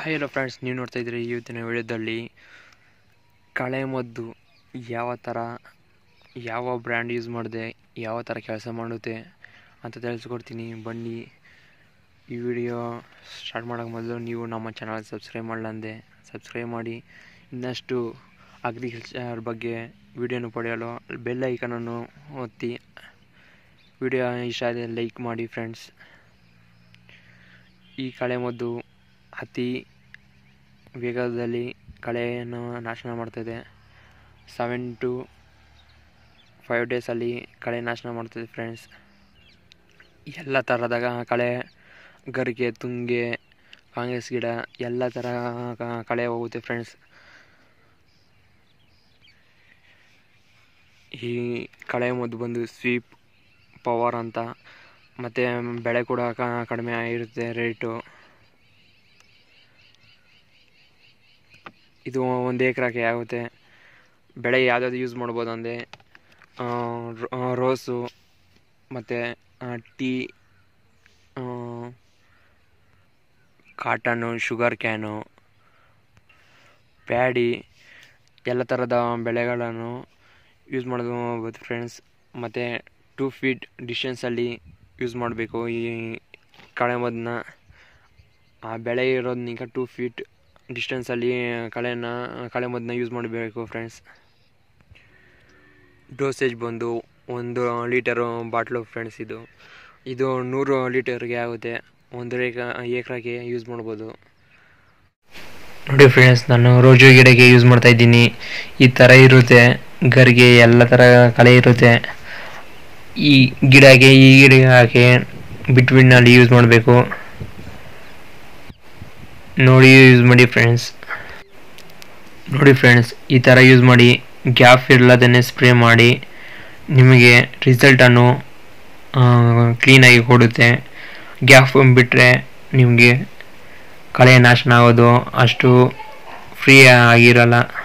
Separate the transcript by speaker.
Speaker 1: hi hello friends ನೀವು ನೋಡ್ತಾ ಇದ್ದೀರಿ ಇವತ್ತಿನ ವಿಡಿಯೋದಲ್ಲಿ ಕಳೆ ಮದ್ದು ಯಾವ ಥರ ಯಾವ ಬ್ರ್ಯಾಂಡ್ ಯೂಸ್ ಮಾಡಿದೆ ಯಾವ ಥರ ಕೆಲಸ ಮಾಡುತ್ತೆ ಅಂತ ತಿಳಿಸ್ಕೊಡ್ತೀನಿ ಬನ್ನಿ ಈ ವಿಡಿಯೋ ಸ್ಟಾರ್ಟ್ ಮಾಡೋಕ್ಕೆ ಮೊದಲು ನೀವು ನಮ್ಮ ಚಾನಲ್ ಸಬ್ಸ್ಕ್ರೈಬ್ ಮಾಡಲಂದೆ ಸಬ್ಸ್ಕ್ರೈಬ್ ಮಾಡಿ ಇನ್ನಷ್ಟು ಅಗ್ರಿಕಲ್ಚರ್ ಬಗ್ಗೆ ವಿಡಿಯೋನು ಪಡೆಯಲು ಬೆಲ್ ಐಕನನ್ನು ಒತ್ತಿ ವಿಡಿಯೋ ಇಷ್ಟ ಆದರೆ ಲೈಕ್ ಮಾಡಿ ಫ್ರೆಂಡ್ಸ್ ಈ ಕಳೆ ಮದ್ದು ಅತಿ ವೇಗದಲ್ಲಿ ಕಳೆಯನ್ನು ನಾಶನ ಮಾಡ್ತದೆ ಸೆವೆನ್ ಟು ಫೈವ್ ಡೇಸಲ್ಲಿ ಕಳೆ ನಾಶನ ಮಾಡ್ತದೆ ಫ್ರೆಂಡ್ಸ್ ಎಲ್ಲ ಥರದ ಕಳೆ ಗರಿಕೆ ತುಂಗೆ ಕಾಂಗ್ರೆಸ್ ಗಿಡ ಎಲ್ಲ ಥರ ಕ- ಕಳೆ ಹೋಗುತ್ತೆ ಫ್ರೆಂಡ್ಸ್ ಈ ಕಳೆ ಮದ್ದು ಬಂದು ಸ್ವೀಪ್ ಪವರ್ ಅಂತ ಮತ್ತು ಬೆಳೆ ಕೂಡ ಕ- ಕಡಿಮೆ ಇರುತ್ತೆ ರೇಟು ಇದು ಒಂದು ಎಕರೆಗೆ ಆಗುತ್ತೆ ಬೆಳೆ ಯಾವ್ದಾದ್ರು ಯೂಸ್ ಮಾಡ್ಬೋದು ಅಂದರೆ ರೋಸು ಮತ್ತು ಟೀ ಕಾಟನ್ನು ಶುಗರ್ ಕ್ಯಾನು ಪ್ಯಾಡಿ ಎಲ್ಲ ಥರದ ಬೆಳೆಗಳನ್ನು ಯೂಸ್ ಮಾಡೋದು ಫ್ರೆಂಡ್ಸ್ ಮತ್ತು ಟೂ ಫೀಟ್ ಡಿಸ್ಟೆನ್ಸಲ್ಲಿ ಯೂಸ್ ಮಾಡಬೇಕು ಈ ಕಳೆ ಮದ್ದನ್ನ ಆ ಬೆಳೆ ಇರೋದನ್ನೀಗ ಟೂ ಫೀಟ್ ಡಿಸ್ಟೆನ್ಸಲ್ಲಿ ಕಳೆನ ಕಳೆ ಮದ್ದನ್ನ ಯೂಸ್ ಮಾಡಬೇಕು ಫ್ರೆಂಡ್ಸ್ ಡೋಸೇಜ್ ಬಂದು ಒಂದು ಲೀಟರು ಬಾಟ್ಲು ಫ್ರೆಂಡ್ಸ್ ಇದು ಇದು ನೂರು ಲೀಟರ್ಗೆ ಆಗುತ್ತೆ ಒಂದು ಏಕ ಎಕರೆಗೆ ಯೂಸ್ ಮಾಡ್ಬೋದು ನೋಡಿ ಫ್ರೆಂಡ್ಸ್ ನಾನು ರೋಜು ಗಿಡಕ್ಕೆ ಯೂಸ್ ಮಾಡ್ತಾ ಇದ್ದೀನಿ ಈ ಥರ ಇರುತ್ತೆ ಗರಿಗೆ ಎಲ್ಲ ಥರ ಕಳೆ ಇರುತ್ತೆ ಈ ಗಿಡಕ್ಕೆ ಈ ಗಿಡಕ್ಕೆ ಬಿಟ್ವೀನಲ್ಲಿ ಯೂಸ್ ಮಾಡಬೇಕು ನೋಡಿ ಯೂಸ್ ಮಾಡಿ ಫ್ರೆಂಡ್ಸ್ ನೋಡಿ ಫ್ರೆಂಡ್ಸ್ ಈ ಥರ ಯೂಸ್ ಮಾಡಿ ಗ್ಯಾಪ್ ಇರಲಾದನ್ನೇ ಸ್ಪ್ರೇ ಮಾಡಿ ನಿಮಗೆ ರಿಸಲ್ಟನ್ನು ಕ್ಲೀನಾಗಿ ಕೊಡುತ್ತೆ ಗ್ಯಾಪ್ ಬಿಟ್ಟರೆ ನಿಮಗೆ ಕಳೆ ನಾಶನ ಆಗೋದು ಅಷ್ಟು ಫ್ರೀ ಆಗಿರಲ್ಲ